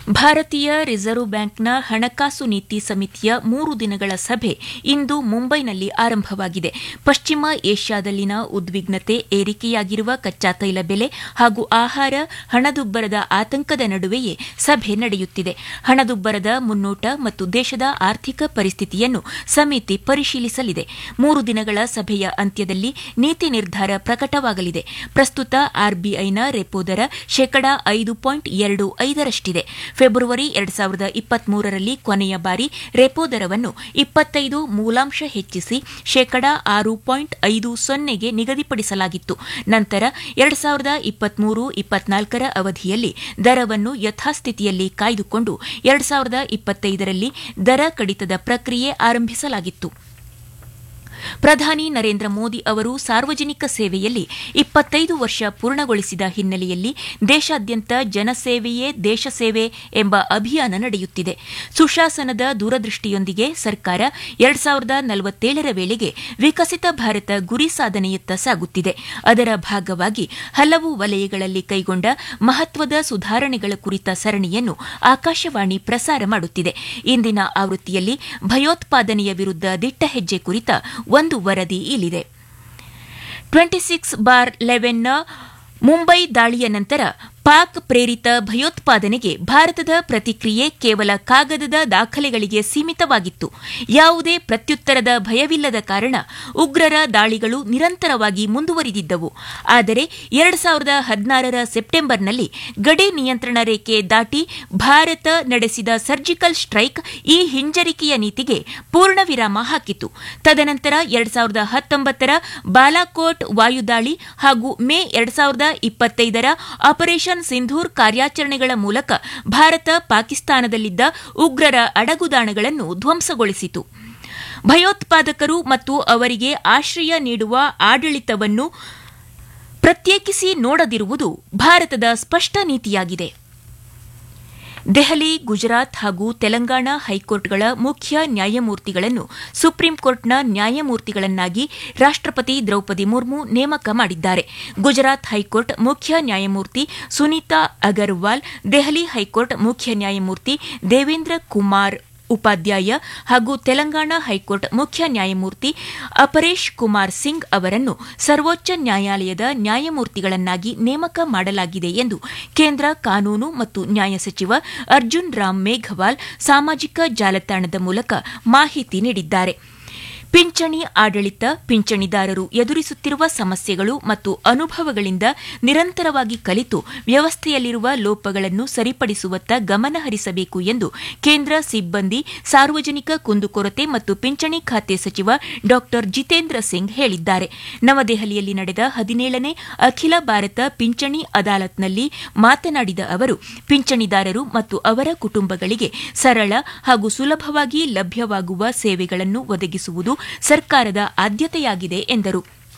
ಭಾರತೀಯ ರಿಸರ್ವ್ ಬ್ಯಾಂಕ್ನ ಹಣಕಾಸು ನೀತಿ ಸಮಿತಿಯ ಮೂರು ದಿನಗಳ ಸಭೆ ಇಂದು ಮುಂಬೈನಲ್ಲಿ ಆರಂಭವಾಗಿದೆ ಪಶ್ಚಿಮ ಏಷ್ಯಾದಲ್ಲಿನ ಉದ್ವಿಗ್ನತೆ ಏರಿಕೆಯಾಗಿರುವ ಕಚ್ಚಾ ತೈಲ ಬೆಲೆ ಹಾಗೂ ಆಹಾರ ಹಣದುಬ್ಬರದ ಆತಂಕದ ನಡುವೆಯೇ ಸಭೆ ನಡೆಯುತ್ತಿದೆ ಹಣದುಬ್ಬರದ ಮುನ್ನೋಟ ಮತ್ತು ದೇಶದ ಆರ್ಥಿಕ ಪರಿಸ್ಥಿತಿಯನ್ನು ಸಮಿತಿ ಪರಿಶೀಲಿಸಲಿದೆ ಮೂರು ದಿನಗಳ ಸಭೆಯ ಅಂತ್ಯದಲ್ಲಿ ನೀತಿ ನಿರ್ಧಾರ ಪ್ರಕಟವಾಗಲಿದೆ ಪ್ರಸ್ತುತ ಆರ್ಬಿಐನ ರೆಪೋ ದರ ಶೇಕಡಾ ಐದು ಪಾಯಿಂಟ್ ಎರಡು ಐದರಷ್ಟಿದೆ ಫೆಬ್ರವರಿ ಎರಡು ಸಾವಿರದ ಇಪ್ಪತ್ಮೂರರಲ್ಲಿ ಕೊನೆಯ ಬಾರಿ ರೆಪೋ ದರವನ್ನು ಇಪ್ಪತ್ತೈದು ಮೂಲಾಂಶ ಹೆಚ್ಚಿಸಿ ಶೇಕಡಾ ಆರು ಪಾಯಿಂಟ್ ಐದು ಸೊನ್ನೆಗೆ ನಿಗದಿಪಡಿಸಲಾಗಿತ್ತು ನಂತರ ಎರಡು ಸಾವಿರದ ಇಪ್ಪತ್ಮೂರು ಇಪ್ಪತ್ನಾಲ್ಕರ ಅವಧಿಯಲ್ಲಿ ದರವನ್ನು ಯಥಾಸ್ಥಿತಿಯಲ್ಲಿ ಕಾಯ್ದುಕೊಂಡು ಎರಡು ಸಾವಿರದ ಇಪ್ಪತ್ತೈದರಲ್ಲಿ ದರ ಕಡಿತದ ಪ್ರಕ್ರಿಯೆ ಆರಂಭಿಸಲಾಗಿತ್ತು ಪ್ರಧಾನಿ ನರೇಂದ್ರ ಮೋದಿ ಅವರು ಸಾರ್ವಜನಿಕ ಸೇವೆಯಲ್ಲಿ ಇಪ್ಪತ್ತೈದು ವರ್ಷ ಪೂರ್ಣಗೊಳಿಸಿದ ಹಿನ್ನೆಲೆಯಲ್ಲಿ ದೇಶಾದ್ಯಂತ ಜನಸೇವೆಯೇ ದೇಶ ಸೇವೆ ಎಂಬ ಅಭಿಯಾನ ನಡೆಯುತ್ತಿದೆ ಸುಶಾಸನದ ದೂರದೃಷ್ಟಿಯೊಂದಿಗೆ ಸರ್ಕಾರ ಎರಡು ಸಾವಿರದ ನಲವತ್ತೇಳರ ವೇಳೆಗೆ ವಿಕಸಿತ ಭಾರತ ಗುರಿ ಸಾಧನೆಯತ್ತ ಸಾಗುತ್ತಿದೆ ಅದರ ಭಾಗವಾಗಿ ಹಲವು ವಲಯಗಳಲ್ಲಿ ಕೈಗೊಂಡ ಮಹತ್ವದ ಸುಧಾರಣೆಗಳ ಕುರಿತ ಸರಣಿಯನ್ನು ಆಕಾಶವಾಣಿ ಪ್ರಸಾರ ಮಾಡುತ್ತಿದೆ ಇಂದಿನ ಆವೃತ್ತಿಯಲ್ಲಿ ಭಯೋತ್ಪಾದನೆಯ ವಿರುದ್ಧ ದಿಟ್ಟ ಹೆಜ್ಜೆ ಕುರಿತ ಒಂದು ವರದಿ ಇಲ್ಲಿದೆ ಟ್ವೆಂಟಿ ಸಿಕ್ಸ್ ಬಾರ್ ಲೆವೆನ್ನ ಮುಂಬೈ ದಾಳಿಯ ನಂತರ ಪಾಕ್ ಪ್ರೇರಿತ ಭಯೋತ್ಪಾದನೆಗೆ ಭಾರತದ ಪ್ರತಿಕ್ರಿಯೆ ಕೇವಲ ಕಾಗದದ ದಾಖಲೆಗಳಿಗೆ ಸೀಮಿತವಾಗಿತ್ತು ಯಾವುದೇ ಪ್ರತ್ಯುತ್ತರದ ಭಯವಿಲ್ಲದ ಕಾರಣ ಉಗ್ರರ ದಾಳಿಗಳು ನಿರಂತರವಾಗಿ ಮುಂದುವರಿದಿದ್ದವು ಆದರೆ ಎರಡು ಸಾವಿರದ ಹದಿನಾರರ ಸೆಪ್ಟೆಂಬರ್ನಲ್ಲಿ ಗಡಿ ನಿಯಂತ್ರಣ ರೇಖೆ ದಾಟಿ ಭಾರತ ನಡೆಸಿದ ಸರ್ಜಿಕಲ್ ಸ್ಟ್ರೈಕ್ ಈ ಹಿಂಜರಿಕೆಯ ನೀತಿಗೆ ಪೂರ್ಣ ವಿರಾಮ ಹಾಕಿತು ತದನಂತರ ಎರಡು ಸಾವಿರದ ಹತ್ತೊಂಬತ್ತರ ಬಾಲಾಕೋಟ್ ವಾಯುದಾಳಿ ಹಾಗೂ ಮೇ ಎರಡು ಸಾವಿರದ ಇಪ್ಪತ್ತೈದರ ಆಪರೇಷನ್ ಸಿಂಧೂರ್ ಕಾರ್ಯಾಚರಣೆಗಳ ಮೂಲಕ ಭಾರತ ಪಾಕಿಸ್ತಾನದಲ್ಲಿದ್ದ ಉಗ್ರರ ಅಡಗುದಾಣಗಳನ್ನು ಧ್ವಂಸಗೊಳಿಸಿತು ಭಯೋತ್ಪಾದಕರು ಮತ್ತು ಅವರಿಗೆ ಆಶ್ರಯ ನೀಡುವ ಆಡಳಿತವನ್ನು ಪ್ರತ್ಯೇಕಿಸಿ ನೋಡದಿರುವುದು ಭಾರತದ ಸ್ಪಷ್ಟ ನೀತಿಯಾಗಿದೆ ದೆಹಲಿ ಗುಜರಾತ್ ಹಾಗೂ ತೆಲಂಗಾಣ ಹೈಕೋರ್ಟ್ಗಳ ಮುಖ್ಯ ನ್ಯಾಯಮೂರ್ತಿಗಳನ್ನು ಸುಪ್ರೀಂಕೋರ್ಟ್ನ ನ್ಯಾಯಮೂರ್ತಿಗಳನ್ನಾಗಿ ರಾಷ್ಟಪತಿ ದ್ರೌಪದಿ ಮುರ್ಮು ನೇಮಕ ಮಾಡಿದ್ದಾರೆ ಗುಜರಾತ್ ಹೈಕೋರ್ಟ್ ಮುಖ್ಯ ನ್ಯಾಯಮೂರ್ತಿ ಸುನೀತಾ ಅಗರ್ವಾಲ್ ದೆಹಲಿ ಹೈಕೋರ್ಟ್ ಮುಖ್ಯ ನ್ಯಾಯಮೂರ್ತಿ ದೇವೇಂದ್ರ ಕುಮಾರ್ ಉಪಾಧ್ಯಾಯ ಹಾಗೂ ತೆಲಂಗಾಣ ಹೈಕೋರ್ಟ್ ಮುಖ್ಯ ನ್ಯಾಯಮೂರ್ತಿ ಅಪರೇಶ್ ಕುಮಾರ್ ಸಿಂಗ್ ಅವರನ್ನು ಸರ್ವೋಚ್ಚ ನ್ಯಾಯಾಲಯದ ನ್ಯಾಯಮೂರ್ತಿಗಳನ್ನಾಗಿ ನೇಮಕ ಮಾಡಲಾಗಿದೆ ಎಂದು ಕೇಂದ್ರ ಕಾನೂನು ಮತ್ತು ನ್ಯಾಯ ಸಚಿವ ಅರ್ಜುನ್ ರಾಮ್ ಮೇಘವಾಲ್ ಸಾಮಾಜಿಕ ಜಾಲತಾಣದ ಮೂಲಕ ಮಾಹಿತಿ ನೀಡಿದ್ದಾರೆ ಪಿಂಚಣಿ ಆಡಳಿತ ಪಿಂಚಣಿದಾರರು ಎದುರಿಸುತ್ತಿರುವ ಸಮಸ್ಯೆಗಳು ಮತ್ತು ಅನುಭವಗಳಿಂದ ನಿರಂತರವಾಗಿ ಕಲಿತು ವ್ಯವಸ್ಥೆಯಲ್ಲಿರುವ ಲೋಪಗಳನ್ನು ಸರಿಪಡಿಸುವತ್ತ ಗಮನ ಹರಿಸಬೇಕು ಎಂದು ಕೇಂದ್ರ ಸಿಬ್ಬಂದಿ ಸಾರ್ವಜನಿಕ ಕುಂದುಕೊರತೆ ಮತ್ತು ಪಿಂಚಣಿ ಖಾತೆ ಸಚಿವ ಡಾ ಜಿತೇಂದ್ರ ಸಿಂಗ್ ಹೇಳಿದ್ದಾರೆ ನವದೆಹಲಿಯಲ್ಲಿ ನಡೆದ ಹದಿನೇಳನೇ ಅಖಿಲ ಭಾರತ ಪಿಂಚಣಿ ಅದಾಲತ್ನಲ್ಲಿ ಮಾತನಾಡಿದ ಅವರು ಪಿಂಚಣಿದಾರರು ಮತ್ತು ಅವರ ಕುಟುಂಬಗಳಿಗೆ ಸರಳ ಹಾಗೂ ಸುಲಭವಾಗಿ ಲಭ್ಯವಾಗುವ ಸೇವೆಗಳನ್ನು ಒದಗಿಸುವುದು ಸರ್ಕಾರದ ಆದ್ಯತೆಯಾಗಿದೆ ಎಂದರು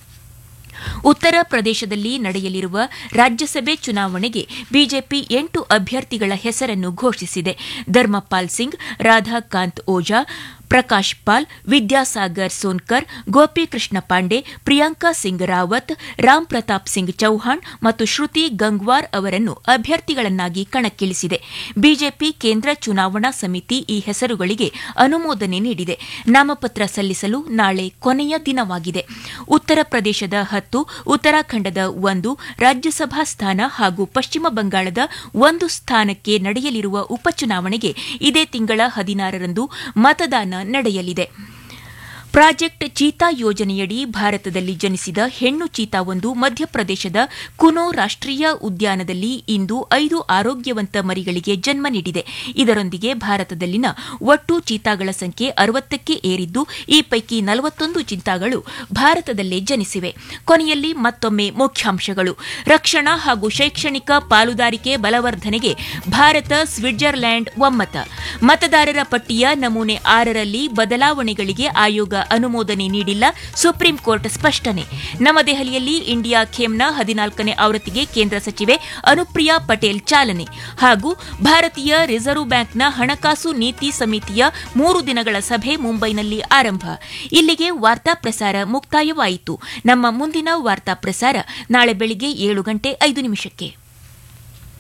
ಉತ್ತರ ಪ್ರದೇಶದಲ್ಲಿ ನಡೆಯಲಿರುವ ರಾಜ್ಯಸಭೆ ಚುನಾವಣೆಗೆ ಬಿಜೆಪಿ ಎಂಟು ಅಭ್ಯರ್ಥಿಗಳ ಹೆಸರನ್ನು ಘೋಷಿಸಿದೆ ಧರ್ಮಪಾಲ್ ಸಿಂಗ್ ರಾಧಾಕಾಂತ್ ಓಜಾ ಪ್ರಕಾಶ್ ಪಾಲ್ ವಿದ್ಯಾಸಾಗರ್ ಸೋನ್ಕರ್ ಗೋಪಿಕೃಷ್ಣ ಪಾಂಡೆ ಪ್ರಿಯಾಂಕಾ ಸಿಂಗ್ ರಾವತ್ ರಾಮ್ ಪ್ರತಾಪ್ ಸಿಂಗ್ ಚೌಹಾಣ್ ಮತ್ತು ಶ್ರುತಿ ಗಂಗ್ವಾರ್ ಅವರನ್ನು ಅಭ್ಯರ್ಥಿಗಳನ್ನಾಗಿ ಕಣಕ್ಕಿಳಿಸಿದೆ ಬಿಜೆಪಿ ಕೇಂದ್ರ ಚುನಾವಣಾ ಸಮಿತಿ ಈ ಹೆಸರುಗಳಿಗೆ ಅನುಮೋದನೆ ನೀಡಿದೆ ನಾಮಪತ್ರ ಸಲ್ಲಿಸಲು ನಾಳೆ ಕೊನೆಯ ದಿನವಾಗಿದೆ ಉತ್ತರ ಪ್ರದೇಶದ ಹತ್ತು ಉತ್ತರಾಖಂಡದ ಒಂದು ರಾಜ್ಯಸಭಾ ಸ್ಥಾನ ಹಾಗೂ ಪಶ್ಚಿಮ ಬಂಗಾಳದ ಒಂದು ಸ್ಥಾನಕ್ಕೆ ನಡೆಯಲಿರುವ ಉಪಚುನಾವಣೆಗೆ ಇದೇ ತಿಂಗಳ ಹದಿನಾರರಂದು ಮತದಾನ ನಡೆಯಲಿದೆ ಪ್ರಾಜೆಕ್ಟ್ ಚೀತಾ ಯೋಜನೆಯಡಿ ಭಾರತದಲ್ಲಿ ಜನಿಸಿದ ಹೆಣ್ಣು ಚೀತಾವೊಂದು ಮಧ್ಯಪ್ರದೇಶದ ಕುನೋ ರಾಷ್ಟೀಯ ಉದ್ಯಾನದಲ್ಲಿ ಇಂದು ಐದು ಆರೋಗ್ಯವಂತ ಮರಿಗಳಿಗೆ ಜನ್ಮ ನೀಡಿದೆ ಇದರೊಂದಿಗೆ ಭಾರತದಲ್ಲಿನ ಒಟ್ಟು ಚೀತಾಗಳ ಸಂಖ್ಯೆ ಅರವತ್ತಕ್ಕೆ ಏರಿದ್ದು ಈ ಪೈಕಿ ನಲವತ್ತೊಂದು ಚೀತಾಗಳು ಭಾರತದಲ್ಲೇ ಜನಿಸಿವೆ ಕೊನೆಯಲ್ಲಿ ಮತ್ತೊಮ್ಮೆ ಮುಖ್ಯಾಂಶಗಳು ರಕ್ಷಣಾ ಹಾಗೂ ಶೈಕ್ಷಣಿಕ ಪಾಲುದಾರಿಕೆ ಬಲವರ್ಧನೆಗೆ ಭಾರತ ಸ್ವಿಟ್ಜರ್ಲ್ಯಾಂಡ್ ಒಮ್ಮತ ಮತದಾರರ ಪಟ್ಟಿಯ ನಮೂನೆ ಆರರಲ್ಲಿ ಬದಲಾವಣೆಗಳಿಗೆ ಆಯೋಗ ಅನುಮೋದನೆ ನೀಡಿಲ್ಲ ಸುಪ್ರೀಂ ಕೋರ್ಟ್ ಸ್ಪಷ್ಟನೆ ನವದೆಹಲಿಯಲ್ಲಿ ಇಂಡಿಯಾ ಖೇಮ್ನ ಹದಿನಾಲ್ಕನೇ ಆವೃತ್ತಿಗೆ ಕೇಂದ್ರ ಸಚಿವೆ ಅನುಪ್ರಿಯಾ ಪಟೇಲ್ ಚಾಲನೆ ಹಾಗೂ ಭಾರತೀಯ ರಿಸರ್ವ್ ಬ್ಯಾಂಕ್ನ ಹಣಕಾಸು ನೀತಿ ಸಮಿತಿಯ ಮೂರು ದಿನಗಳ ಸಭೆ ಮುಂಬೈನಲ್ಲಿ ಆರಂಭ ಇಲ್ಲಿಗೆ ವಾರ್ತಾ ಪ್ರಸಾರ ಮುಕ್ತಾಯವಾಯಿತು ನಮ್ಮ ಮುಂದಿನ ವಾರ್ತಾ ಪ್ರಸಾರ ನಾಳೆ ಬೆಳಿಗ್ಗೆ ಏಳು ಗಂಟೆ ಐದು ನಿಮಿಷಕ್ಕೆ